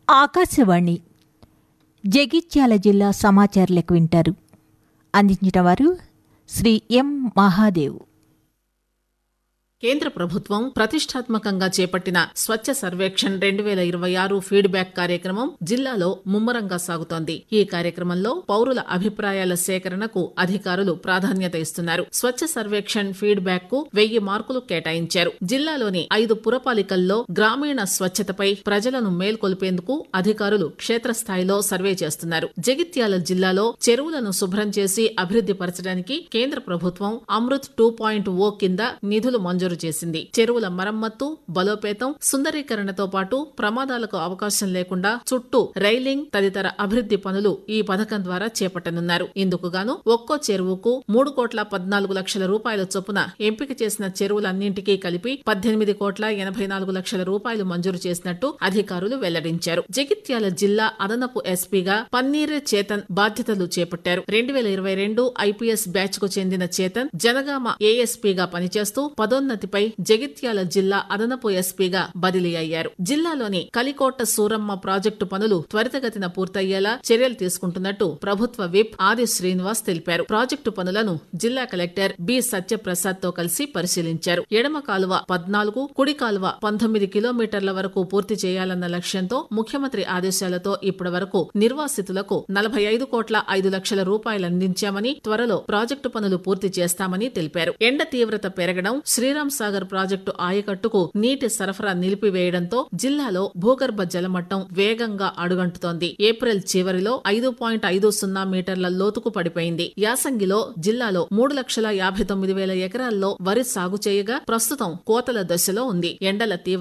ఆకాశవాణి జగిత్యాల జిల్లా సమాచారాలకు వింటారు అందించిన వారు శ్రీ ఎం మహాదేవ్ కేంద్ర ప్రభుత్వం ప్రతిష్టాత్మకంగా చేపట్టిన స్వచ్ఛ సర్వేక్షణ్ రెండు వేల ఇరవై ఆరు ఫీడ్బ్యాక్ కార్యక్రమం జిల్లాలో ముమ్మరంగా సాగుతోంది ఈ కార్యక్రమంలో పౌరుల అభిప్రాయాల సేకరణకు అధికారులు ప్రాధాన్యత ఇస్తున్నారు స్వచ్ఛ సర్వేక్షణ్ ఫీడ్బ్యాక్ కు వెయ్యి మార్కులు కేటాయించారు జిల్లాలోని ఐదు పురపాలికల్లో గ్రామీణ స్వచ్ఛతపై ప్రజలను మేల్కొల్పేందుకు అధికారులు క్షేత్రస్థాయిలో సర్వే చేస్తున్నారు జగిత్యాల జిల్లాలో చెరువులను శుభ్రం చేసి అభివృద్ది పరచడానికి కేంద్ర ప్రభుత్వం అమృత్ టూ పాయింట్ ఓ కింద నిధులు మంజూరు చేసింది చెరువుల మరమ్మత్తు బలోపేతం సుందరీకరణతో పాటు ప్రమాదాలకు అవకాశం లేకుండా చుట్టూ రైలింగ్ తదితర అభివృద్ది పనులు ఈ పథకం ద్వారా చేపట్టనున్నారు ఇందుకుగాను ఒక్కో చెరువుకు మూడు కోట్ల పద్నాలుగు లక్షల రూపాయల చొప్పున ఎంపిక చేసిన చెరువులన్నింటికీ కలిపి పద్దెనిమిది కోట్ల ఎనభై నాలుగు లక్షల రూపాయలు మంజూరు చేసినట్టు అధికారులు వెల్లడించారు జగిత్యాల జిల్లా అదనపు ఎస్పీగా పన్నీర్ చేతన్ బాధ్యతలు చేపట్టారు రెండు వేల ఇరవై రెండు ఐపీఎస్ బ్యాచ్ కు చెందిన చేతన్ జనగామ ఏఎస్పీగా పనిచేస్తూ పదోన్నతిపై జగిత్యాల జిల్లా అదనపు ఎస్పీగా బదిలీ అయ్యారు జిల్లాలోని కలికోట సూరమ్మ ప్రాజెక్టు పనులు త్వరితగతిన పూర్తయ్యేలా చర్యలు తీసుకుంటున్నట్టు ప్రభుత్వ విప్ ఆది శ్రీనివాస్ తెలిపారు ప్రాజెక్టు పనులను జిల్లా కలెక్టర్ బి సత్యప్రసాద్ తో కలిసి పరిశీలించారు ఎడమ కాలువ పద్నాలుగు కుడి కాలువ పంతొమ్మిది కిలోమీటర్ల వరకు పూర్తి చేయాలన్న లక్ష్యంతో ముఖ్యమంత్రి ఆదేశాలతో ఇప్పటి వరకు నిర్వాసితులకు నలభై ఐదు కోట్ల ఐదు లక్షల రూపాయలు అందించామని త్వరలో ప్రాజెక్టు పనులు పూర్తి చేస్తామని తెలిపారు ఎండ తీవ్రత పెరగడం శ్రీరామ్ సాగర్ ప్రాజెక్టు ఆయకట్టుకు నీటి సరఫరా నిలిపివేయడంతో జిల్లాలో భూగర్భ జలమట్టం వేగంగా అడుగంటుతోంది ఏప్రిల్ చివరిలో ఐదు పాయింట్ ఐదు సున్నా మీటర్ల లోతుకు పడిపోయింది యాసంగిలో జిల్లాలో మూడు లక్షల యాభై తొమ్మిది వేల ఎకరాల్లో వరి సాగు చేయగా ప్రస్తుతం కోతల దశలో ఉంది ఎండల తీవ్ర